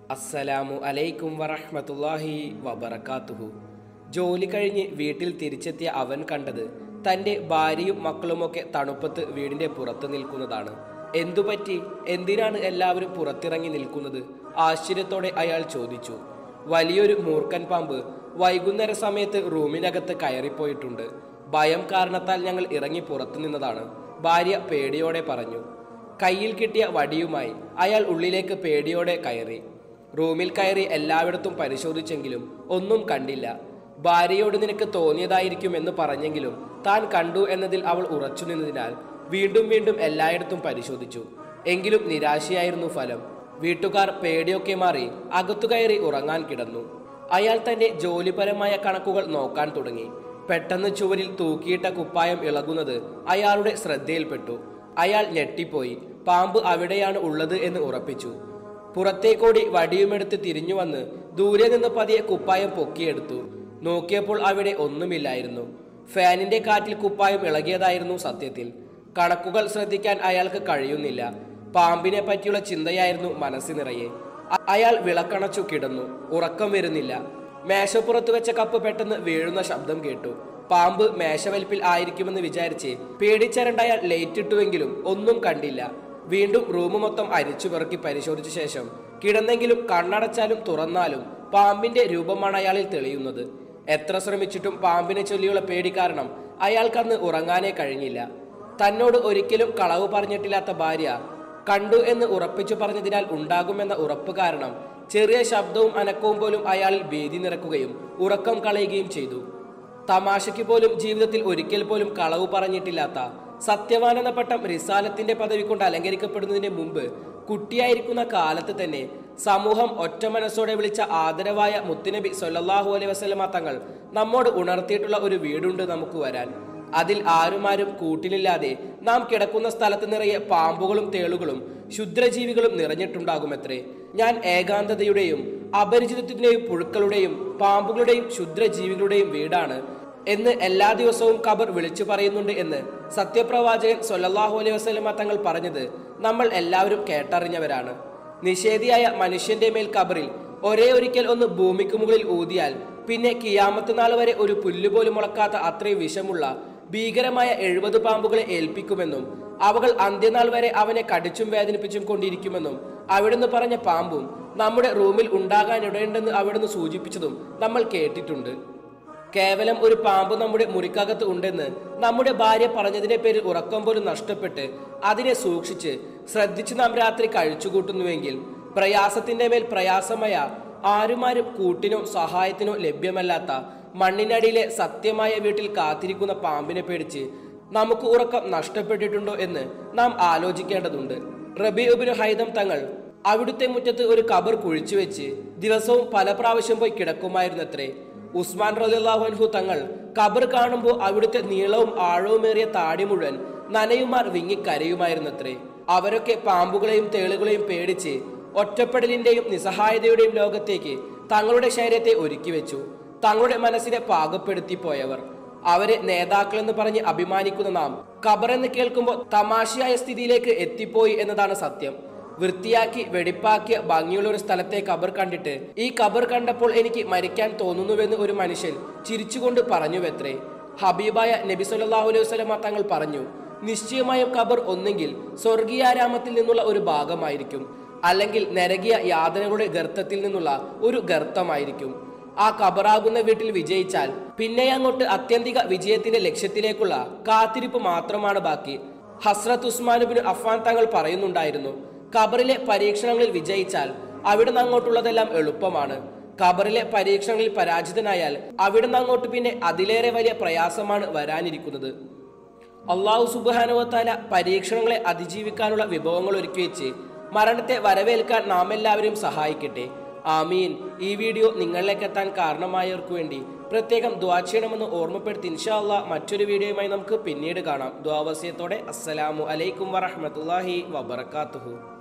അസ്സലാമു അലൈക്കും വറഹ്മത്തുള്ളാഹി വബറകാതുഹു ജോലി കഴിഞ്ഞ് വീട്ടിൽ തിരിച്ചെത്തിയ അവൻ കണ്ടത് തൻ്റെ ഭാര്യയും മക്കളുമൊക്കെ തണുപ്പത്ത് വീടിൻ്റെ പുറത്ത് നിൽക്കുന്നതാണ് എന്തുപറ്റി എന്തിനാണ് എല്ലാവരും പുറത്തിറങ്ങി നിൽക്കുന്നത് ആശ്ചര്യത്തോടെ അയാൾ ചോദിച്ചു വലിയൊരു മൂർഖൻ പാമ്പ് വൈകുന്നേര സമയത്ത് റൂമിനകത്ത് കയറിപ്പോയിട്ടുണ്ട് ഭയം കാരണത്താൽ ഞങ്ങൾ ഇറങ്ങി പുറത്തു നിന്നതാണ് ഭാര്യ പേടിയോടെ പറഞ്ഞു കയ്യിൽ കിട്ടിയ വടിയുമായി അയാൾ ഉള്ളിലേക്ക് പേടിയോടെ കയറി റൂമിൽ കയറി എല്ലായിടത്തും പരിശോധിച്ചെങ്കിലും ഒന്നും കണ്ടില്ല ഭാര്യയോട് നിനക്ക് തോന്നിയതായിരിക്കും എന്ന് പറഞ്ഞെങ്കിലും താൻ കണ്ടു എന്നതിൽ അവൾ ഉറച്ചു നിന്നതിനാൽ വീണ്ടും വീണ്ടും എല്ലായിടത്തും പരിശോധിച്ചു എങ്കിലും നിരാശയായിരുന്നു ഫലം വീട്ടുകാർ പേടിയൊക്കെ മാറി അകത്തു കയറി ഉറങ്ങാൻ കിടന്നു അയാൾ തന്റെ ജോലിപരമായ കണക്കുകൾ നോക്കാൻ തുടങ്ങി പെട്ടെന്ന് ചുവരിൽ തൂക്കിയിട്ട കുപ്പായം ഇളകുന്നത് അയാളുടെ ശ്രദ്ധയിൽപ്പെട്ടു അയാൾ ഞെട്ടിപ്പോയി പാമ്പ് അവിടെയാണ് ഉള്ളത് എന്ന് ഉറപ്പിച്ചു പുറത്തേക്കോടി വടിയുമെടുത്ത് തിരിഞ്ഞു വന്ന് ദൂരെ നിന്ന് പതിയെ കുപ്പായം പൊക്കിയെടുത്തു നോക്കിയപ്പോൾ അവിടെ ഒന്നുമില്ലായിരുന്നു ഫാനിന്റെ കാറ്റിൽ കുപ്പായം ഇളകിയതായിരുന്നു സത്യത്തിൽ കണക്കുകൾ ശ്രദ്ധിക്കാൻ അയാൾക്ക് കഴിയുന്നില്ല പാമ്പിനെ പറ്റിയുള്ള ചിന്തയായിരുന്നു മനസ്സിൽ നിറയെ അ- അയാൾ വിളക്കണച്ചു കിടന്നു ഉറക്കം വരുന്നില്ല മേശപ്പുറത്ത് വെച്ച കപ്പ് പെട്ടെന്ന് വീഴുന്ന ശബ്ദം കേട്ടു പാമ്പ് മേശവലിപ്പിൽ ആയിരിക്കുമെന്ന് വിചാരിച്ച് പേടിച്ചരണ്ടയാൽ ലൈറ്റ് ഇട്ടുവെങ്കിലും ഒന്നും കണ്ടില്ല വീണ്ടും റൂം മൊത്തം അരിച്ചു പെറുക്കി പരിശോധിച്ച ശേഷം കിടന്നെങ്കിലും കണ്ണടച്ചാലും തുറന്നാലും പാമ്പിന്റെ രൂപമാണ് അയാളിൽ തെളിയുന്നത് എത്ര ശ്രമിച്ചിട്ടും പാമ്പിനെ ചൊല്ലിയുള്ള പേടി കാരണം അയാൾക്കന്ന് ഉറങ്ങാനേ കഴിഞ്ഞില്ല തന്നോട് ഒരിക്കലും കളവ് പറഞ്ഞിട്ടില്ലാത്ത ഭാര്യ കണ്ടു എന്ന് ഉറപ്പിച്ചു പറഞ്ഞതിനാൽ ഉണ്ടാകുമെന്ന ഉറപ്പ് കാരണം ചെറിയ ശബ്ദവും അനക്കവും പോലും അയാളിൽ ഭീതി നിറക്കുകയും ഉറക്കം കളയുകയും ചെയ്തു തമാശയ്ക്ക് പോലും ജീവിതത്തിൽ ഒരിക്കൽ പോലും കളവ് പറഞ്ഞിട്ടില്ലാത്ത സത്യവാൻ എന്ന പട്ടം റിസാലത്തിന്റെ പദവി കൊണ്ട് അലങ്കരിക്കപ്പെടുന്നതിന് മുമ്പ് കുട്ടിയായിരിക്കുന്ന കാലത്ത് തന്നെ സമൂഹം ഒറ്റ മനസ്സോടെ വിളിച്ച ആദരവായ മുത്തുനബി സൊല്ലാഹു അലൈഹി വസല്ലമ തങ്ങൾ നമ്മോട് ഉണർത്തിയിട്ടുള്ള ഒരു വീടുണ്ട് നമുക്ക് വരാൻ അതിൽ ആരുമാരും കൂട്ടിലില്ലാതെ നാം കിടക്കുന്ന സ്ഥലത്ത് നിറയെ പാമ്പുകളും തേളുകളും ക്ഷുദ്രജീവികളും നിറഞ്ഞിട്ടുണ്ടാകുമത്രേ ഞാൻ ഏകാന്തതയുടെയും അപരിചിതത്തിന്റെയും പുഴുക്കളുടെയും പാമ്പുകളുടെയും ക്ഷുദ്രജീവികളുടെയും വീടാണ് എന്ന് എല്ലാ ദിവസവും ഖബർ വിളിച്ചു പറയുന്നുണ്ട് എന്ന് സത്യപ്രവാചകൻ സൊല്ലാഹു അലൈഹി വസല്ലമ തങ്ങൾ പറഞ്ഞത് നമ്മൾ എല്ലാവരും കേട്ടറിഞ്ഞവരാണ് നിഷേധിയായ മനുഷ്യന്റെ മേൽ ഖബറിൽ ഒരേ ഒരിക്കൽ ഒന്ന് ഭൂമിക്ക് മുകളിൽ ഊതിയാൽ പിന്നെ കിയാമത്ത് നാൾ വരെ ഒരു പുല്ലുപോലും മുളക്കാത്ത അത്രയും വിഷമുള്ള ഭീകരമായ എഴുപത് പാമ്പുകളെ ഏൽപ്പിക്കുമെന്നും അവകൾ അന്ത്യനാൾ വരെ അവനെ കടിച്ചും വേദനിപ്പിച്ചും കൊണ്ടിരിക്കുമെന്നും അവിടുന്ന് പറഞ്ഞ പാമ്പും നമ്മുടെ റൂമിൽ ഉണ്ടാകാനിടയുണ്ടെന്ന് അവിടുന്ന് സൂചിപ്പിച്ചതും നമ്മൾ കേട്ടിട്ടുണ്ട് കേവലം ഒരു പാമ്പ് നമ്മുടെ മുറിക്കകത്ത് ഉണ്ടെന്ന് നമ്മുടെ ഭാര്യ പറഞ്ഞതിന്റെ പേരിൽ ഉറക്കം പോലും നഷ്ടപ്പെട്ട് അതിനെ സൂക്ഷിച്ച് ശ്രദ്ധിച്ച് നാം രാത്രി കഴിച്ചുകൂട്ടുന്നുവെങ്കിൽ പ്രയാസത്തിന്റെ മേൽ പ്രയാസമായ ആരുമാരും കൂട്ടിനോ സഹായത്തിനോ ലഭ്യമല്ലാത്ത മണ്ണിനടിയിലെ സത്യമായ വീട്ടിൽ കാത്തിരിക്കുന്ന പാമ്പിനെ പേടിച്ച് നമുക്ക് ഉറക്കം നഷ്ടപ്പെട്ടിട്ടുണ്ടോ എന്ന് നാം ആലോചിക്കേണ്ടതുണ്ട് റബിഉബിന് ഹൈദം തങ്ങൾ അവിടുത്തെ മുറ്റത്ത് ഒരു കബർ കുഴിച്ചു വെച്ച് ദിവസവും പല പ്രാവശ്യം പോയി കിടക്കുമായിരുന്നത്രേ ഉസ്മാൻ റലിള്ളാഹുൻഹു തങ്ങൾ കബർ കാണുമ്പോൾ അവിടുത്തെ നീളവും ആഴവുമേറിയ താടി മുഴുവൻ നനയുമാർ വിങ്ങിക്കരയുമായിരുന്നത്രേ അവരൊക്കെ പാമ്പുകളെയും തേളുകളെയും പേടിച്ച് ഒറ്റപ്പെടലിന്റെയും നിസ്സഹായതയുടെയും ലോകത്തേക്ക് തങ്ങളുടെ ശരീരത്തെ ഒരുക്കി വെച്ചു തങ്ങളുടെ മനസ്സിനെ പാകപ്പെടുത്തി പോയവർ അവരെ നേതാക്കളെന്ന് പറഞ്ഞ് അഭിമാനിക്കുന്ന നാം ഖബറെന്ന് കേൾക്കുമ്പോൾ തമാശയായ സ്ഥിതിയിലേക്ക് എത്തിപ്പോയി എന്നതാണ് സത്യം വൃത്തിയാക്കി വെടിപ്പാക്കിയ ഭംഗിയുള്ള ഒരു സ്ഥലത്തെ ഖബർ കണ്ടിട്ട് ഈ ഖബർ കണ്ടപ്പോൾ എനിക്ക് മരിക്കാൻ തോന്നുന്നുവെന്ന് ഒരു മനുഷ്യൻ ചിരിച്ചുകൊണ്ട് പറഞ്ഞുവെത്രേ ഹബീബായ നബി സല്ലല്ലാഹു അലൈഹി വസല്ലമ തങ്ങൾ പറഞ്ഞു നിശ്ചയമായും ഖബർ ഒന്നെങ്കിൽ സ്വർഗീയാരാമത്തിൽ നിന്നുള്ള ഒരു ഭാഗമായിരിക്കും അല്ലെങ്കിൽ നരകിയ യാതനകളുടെ ഗർത്തത്തിൽ നിന്നുള്ള ഒരു ഗർത്തമായിരിക്കും ആ ഖബറാകുന്ന വീട്ടിൽ വിജയിച്ചാൽ പിന്നെ അങ്ങോട്ട് അത്യന്തിക വിജയത്തിന്റെ ലക്ഷ്യത്തിലേക്കുള്ള കാത്തിരിപ്പ് മാത്രമാണ് ബാക്കി ഹസ്രത്ത് ഉസ്മാനുബിന് അഫ്ഫാൻ തങ്ങൾ പറയുന്നുണ്ടായിരുന്നു ഖബറിലെ പരീക്ഷണങ്ങളിൽ വിജയിച്ചാൽ അവിടുന്ന് അങ്ങോട്ടുള്ളതെല്ലാം എളുപ്പമാണ് ഖബറിലെ പരീക്ഷണങ്ങളിൽ പരാജിതനായാൽ അവിടുന്ന് അങ്ങോട്ട് പിന്നെ അതിലേറെ വലിയ പ്രയാസമാണ് വരാനിരിക്കുന്നത് അള്ളാഹു സുബാനുവത്താല പരീക്ഷണങ്ങളെ അതിജീവിക്കാനുള്ള വിഭവങ്ങൾ ഒരുക്കി വെച്ച് മരണത്തെ വരവേൽക്കാൻ നാം എല്ലാവരും സഹായിക്കട്ടെ ആമീൻ ഈ വീഡിയോ നിങ്ങളിലേക്ക് എത്താൻ കാരണമായവർക്ക് വേണ്ടി പ്രത്യേകം ദ്വാ ചെയ്യണമെന്ന് ഓർമ്മപ്പെടുത്തി ഇൻഷാ അള്ളാഹ് മറ്റൊരു വീഡിയോയുമായി നമുക്ക് പിന്നീട് കാണാം ദ്വാവസ്യത്തോടെ അസ്സലാമു അലൈക്കും വറഹ്മത്തുള്ളാഹി വബറകാതുഹു